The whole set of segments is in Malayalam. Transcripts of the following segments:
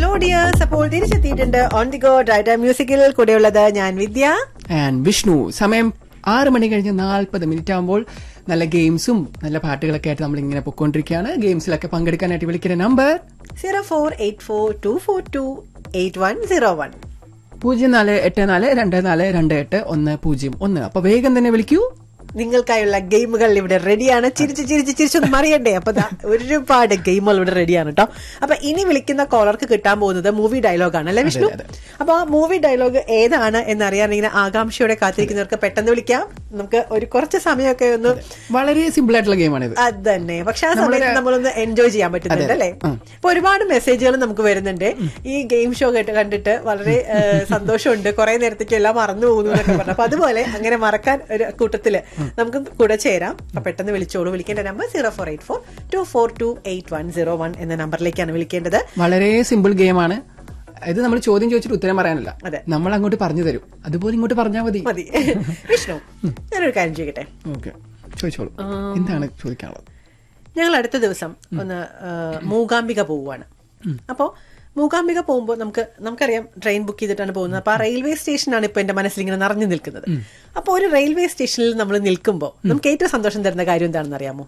ഹലോ ഡിയേഴ്സ് അപ്പോൾ തിരിച്ചെത്തിയിട്ടുണ്ട് ഓൺ ദി ഗോ ഡ്രൈറ്റർ മ്യൂസിക്കിൽ കൂടെയുള്ളത് ഞാൻ വിദ്യ ആൻഡ് വിഷ്ണു സമയം ആറ് മണി കഴിഞ്ഞ് നാൽപ്പത് മിനിറ്റ് ആകുമ്പോൾ നല്ല ഗെയിംസും നല്ല പാട്ടുകളൊക്കെ ആയിട്ട് നമ്മൾ ഇങ്ങനെ പൊയ്ക്കൊണ്ടിരിക്കുകയാണ് ഗെയിംസിലൊക്കെ പങ്കെടുക്കാനായിട്ട് വിളിക്കുന്ന number zero four eight four two four two eight one zero one പൂജ്യം നാല് എട്ട് നാല് രണ്ട് നാല് രണ്ട് എട്ട് ഒന്ന് പൂജ്യം ഒന്ന് അപ്പൊ വേഗം തന്നെ വിളിക്കൂ നിങ്ങൾക്കായുള്ള ഗെയിമുകൾ ഇവിടെ റെഡിയാണ് ചിരിച്ച് ചിരിച്ച് ചിരിച്ചൊന്നും അറിയണ്ടേ അപ്പൊ ദാ ഒരുപാട് ഗെയിമുകൾ ഇവിടെ റെഡിയാണ് കേട്ടോ അപ്പൊ ഇനി വിളിക്കുന്ന കോളർക്ക് കിട്ടാൻ പോകുന്നത് മൂവി ഡയലോഗാണ് അല്ലെ വിഷ്ണു അതെ, അപ്പൊ ആ മൂവി ഡയലോഗ് ഏതാണ് എന്നറിയാൻ ഇങ്ങനെ ആകാംക്ഷയോടെ കാത്തിരിക്കുന്നവർക്ക് പെട്ടെന്ന് വിളിക്കാം നമുക്ക് ഒരു കുറച്ച് സമയമൊക്കെ ഒന്ന് വളരെ സിമ്പിൾ ആയിട്ടുള്ള ഗെയിമാണിത് അത് തന്നെ പക്ഷെ ആ സമയത്ത് നമ്മളൊന്ന് എൻജോയ് ചെയ്യാൻ പറ്റുന്നുണ്ട് അല്ലേ ഇപ്പൊ ഒരുപാട് മെസ്സേജുകൾ നമുക്ക് വരുന്നുണ്ട് ഈ ഗെയിം ഷോ കേട്ട് കണ്ടിട്ട് വളരെ ഏഹ്, സന്തോഷമുണ്ട് കുറെ നേരത്തേക്ക് എല്ലാം മറന്നു പോകുന്നു എന്നൊക്കെ പറഞ്ഞു അപ്പൊ അതുപോലെ അങ്ങനെ മറക്കാൻ ഒരു കൂട്ടത്തില് നമുക്ക് കൂടെ ചേരാം അപ്പൊ പെട്ടെന്ന് വിളിച്ചോളൂ വിളിക്കേണ്ട number zero four eight four two four two eight one zero one എന്ന നമ്പറിലേക്കാണ് വിളിക്കേണ്ടത് വളരെ സിമ്പിൾ ഗെയിമാണ് ഇത് നമ്മൾ ചോദ്യം ചോദിച്ചിട്ട് ഉത്തരം പറയാനല്ല അതെ. നമ്മൾ അങ്ങോട്ട് പറഞ്ഞു തരും അതുപോലെ ഇങ്ങോട്ട് പറഞ്ഞാൽ മതി മതി വിഷ്ണു ഞാനൊരു കാര്യം ചോദിക്കട്ടെ ഓക്കെ ചോദിച്ചോളൂ എന്താണ് ചോദിക്കാനുള്ളത് ഞങ്ങൾ അടുത്ത ദിവസം ഒന്ന് ആ, മൂകാംബിക പോവുകയാണ് അപ്പോ മൂകാംബിക പോകുമ്പോൾ നമുക്ക് നമുക്കറിയാം ട്രെയിൻ ബുക്ക് ചെയ്തിട്ടാണ് പോകുന്നത് അപ്പൊ ആ റെയിൽവേ സ്റ്റേഷനാണ് ഇപ്പൊ എന്റെ മനസ്സിൽ ഇങ്ങനെ നിറഞ്ഞു നിൽക്കുന്നത് അപ്പൊ ഒരു റെയിൽവേ സ്റ്റേഷനിൽ നമ്മൾ നിൽക്കുമ്പോൾ നമുക്ക് ഏറ്റവും സന്തോഷം തരുന്ന കാര്യം എന്താണെന്ന് അറിയാമോ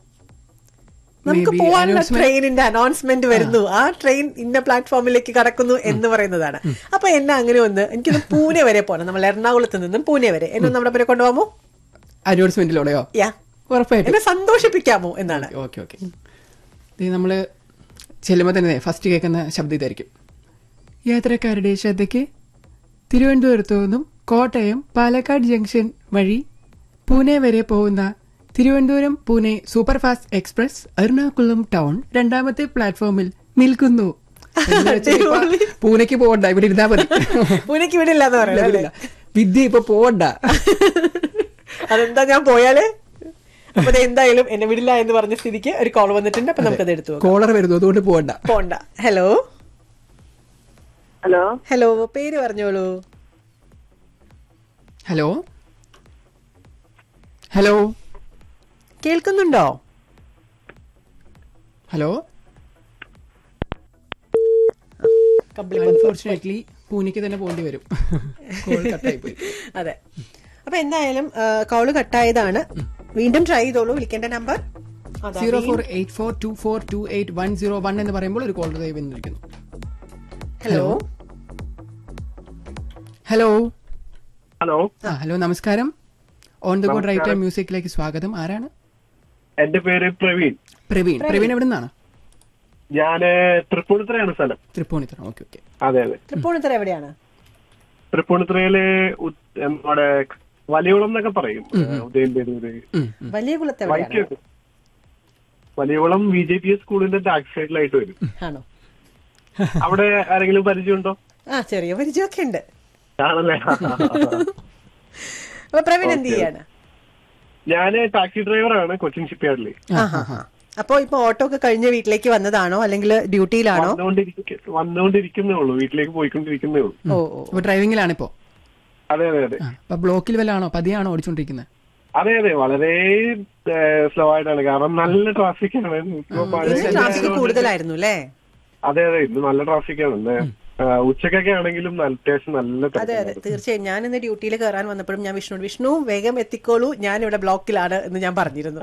നമുക്ക് Maybe പോകാനുള്ള announcement. ട്രെയിനിന്റെ അനൗൺസ്മെന്റ് വരുന്നു ആ ട്രെയിൻ ഇന്ന പ്ലാറ്റ്ഫോമിലേക്ക് കടക്കുന്നു എന്ന് പറയുന്നതാണ് അപ്പൊ എന്നെ അങ്ങനെ ഒന്ന് എനിക്കൊന്ന് പൂനെ വരെ പോകണം നമ്മൾ എറണാകുളത്ത് നിന്നും പൂനെ വരെ എന്നെ ഒന്ന് നമ്മുടെ പേരെ കൊണ്ടുപോകാമോ അഡ്വർടൈസ്മെന്റിലൂടെയോ യാ ഉറപ്പായിട്ടും എന്നെ സന്തോഷിപ്പിക്കാമോ എന്നാണ് ഓക്കെ ഓക്കെ ഇത് നമ്മള് ചെല്ലുമ്പോൾ തന്നെ ഫസ്റ്റ് കേൾക്കുന്ന ശബ്ദം ഇതായിരിക്കും യാത്രക്കാരുടെ ശ്രദ്ധയ്ക്ക് തിരുവനന്തപുരത്തു നിന്നും കോട്ടയം പാലക്കാട് ജംഗ്ഷൻ വഴി പൂനെ വരെ പോകുന്ന Thiruvananthapuram Pune superfast express Ernakulam town രണ്ടാമത്തെ പ്ലാറ്റ്ഫോമിൽ നിൽക്കുന്നു എന്ന് വെച്ചാൽ ഇപ്പൊ പൂനെക്ക് പോകണ്ട ഇവിടെ ഇരുന്നാ മതി പൂനെക്ക് വിടില്ല എന്ന് പറയുന്നത് അല്ലേ വിദ്യ ഇപ്പൊ പോകണ്ട അതെന്താ ഞാൻ പോയാല് അപ്പൊ ദേ എന്തായാലും എന്നെ വിടില്ല എന്ന് പറഞ്ഞ സ്ഥിതിക്ക് ഒരു കോൾ വന്നിട്ടുണ്ട് അപ്പൊ നമുക്കത് എടുത്തു നോക്കാം കോളർ വരുന്നു അതുകൊണ്ട് പോകണ്ട പോണ്ട ഹലോ ഹലോ ഹലോ പേര് പറഞ്ഞോളൂ ഹലോ ഹലോ കേൾക്കുന്നുണ്ടോ ഹലോ കമ്പിളി അൺഫോർച്ചുനേറ്റ്ലി പൂനെക്ക് തന്നെ പോകേണ്ടി വരും കോൾ കട്ടായി പോയി അതെ അപ്പൊ എന്തായാലും കോള് കട്ടായതാണ് വീണ്ടും ട്രൈ ചെയ്തോളൂ വിളിക്കേണ്ട number zero four eight four two four two eight one zero one എന്ന് പറയുമ്പോൾ ഒരു കോൾ ദൈവം വന്നിരിക്കുന്നു ഹലോ ഹലോ ഹലോ ആ ഹലോ നമസ്കാരം ഓൺ ദ ഗോഡ് റൈറ്റർ മ്യൂസിക്കിലേക്ക് സ്വാഗതം ആരാണ് എന്റെ പേര് പ്രവീൺ പ്രവീൺ പ്രവീൺ എവിടെ നിന്നാണ് ഞാന് തൃപ്പൂണിത്തുറയാണ് സ്ഥലം തൃപ്പൂണിത്തുറ ഓക്കെ ഓക്കെ അതെ അതെ തൃപ്പൂണിത്തുറ എവിടെയാണ് തൃപ്പൂണിത്തുറയില് ഉ- നമ്മുടെ വലിയകുളം എന്നൊക്കെ പറയും ഉദയംപേരൂര് വലിയ കുളത്ത് എവിടെയാണ് വൈക്കൊക്കെ വലിയകുളം ബി ജെ പി സ്കൂളിന്റെ ബാക്ക് സൈഡിലായിട്ട് വരും ആണോ അവിടെ ആരെങ്കിലും പരിചയമുണ്ടോ ആ ചെറിയ പരിചയമൊക്കെ ഉണ്ട് ആണല്ലേ അപ്പൊ പ്രവീൺ എന്ത് ചെയ്യാണ് ഞാന് ടാക്സി ഡ്രൈവറാണ് കൊച്ചിൻ ഷിപ്പ്യാർഡില് അപ്പൊ ഇപ്പൊ ഓട്ടോ ഒക്കെ കഴിഞ്ഞ് വീട്ടിലേക്ക് വന്നതാണോ അല്ലെങ്കിൽ ഡ്യൂട്ടിയിലാണോ വന്നുകൊണ്ടിരിക്ക വന്നുകൊണ്ടിരിക്കുന്നേ ഉള്ളൂ വീട്ടിലേക്ക് പോയിക്കൊണ്ടിരിക്കുന്നേ ഉള്ളൂ ഓ ഓ അപ്പൊ ഡ്രൈവിംഗിലാണ് ഇപ്പോ അതെ അതെ അതെ ആ, അപ്പൊ ബ്ലോക്കിൽ വല്ലാണോ പതിയാണോ ഓടിച്ചോണ്ടിരിക്കുന്നത് അതെ അതെ വളരെ സ്ലോ ആയിട്ടാണ് കാരണം നല്ല ട്രാഫിക് ആണ് ഇപ്പൊ മഴ ഇന്ന് ട്രാഫിക് കൂടുതലായിരുന്നു അല്ലേ അതെ അതെ ഇന്ന് നല്ല ട്രാഫിക് ആണ് ഇന്ന് ആ, ഉച്ചക്കൊക്കെ ആണെങ്കിലും നല്ല- അത്യാവശ്യം നല്ല അതെ അതെ തിരക്കുണ്ടായിരുന്നു. തീർച്ചയായും ഞാൻ ഇന്ന് ഡ്യൂട്ടിയിൽ കയറാൻ വന്നപ്പോഴും ഞാൻ വിഷ്ണു വിഷ്ണു വേഗം എത്തിക്കോളൂ ഞാൻ ഇവിടെ ബ്ലോക്കിലാണ് എന്ന് ഞാൻ പറഞ്ഞിരുന്നു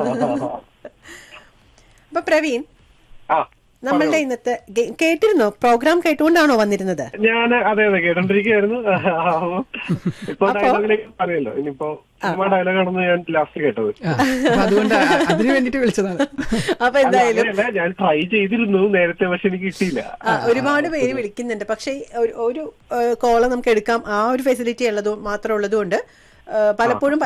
അപ്പൊ പ്രവീൺ ആ നമ്മളുടെ ഇന്നത്തെ ഗെ- കേട്ടിരുന്നോ പ്രോഗ്രാം കേട്ടുകൊണ്ടാണോ വന്നിരുന്നത് ഞാൻ അതെ അതെ കേട്ടോണ്ടിരിക്കുകയായിരുന്നു ഇപ്പൊ ഡയലോഗിലേക്ക് പറയല്ലോ ഇനിയിപ്പോ സിനിമ ഡയലോഗാണെന്ന് ഞാൻ ലാസ്റ്റ് കേട്ടത് ആ, അപ്പൊ അതുകൊണ്ട് അ- അതിന് വേണ്ടിട്ട് വിളിച്ചതാണ് അപ്പൊ അല്ല, എന്തായാലും അങ്ങനെയല്ല, ഞാൻ ട്രൈ ചെയ്തിരുന്നു നേരത്തെ പക്ഷെ എനിക്ക് കിട്ടിയില്ല ആ, ഒരുപാട് പേര് വിളിക്കുന്നുണ്ട് പക്ഷേ ഒരു- ഒരു കോള് നമുക്ക് എടുക്കാം ആ ഒരു ഫെസിലിറ്റി ഉള്ളത് മാത്രം ഉള്ളതുകൊണ്ട് ആ, പലപ്പോഴും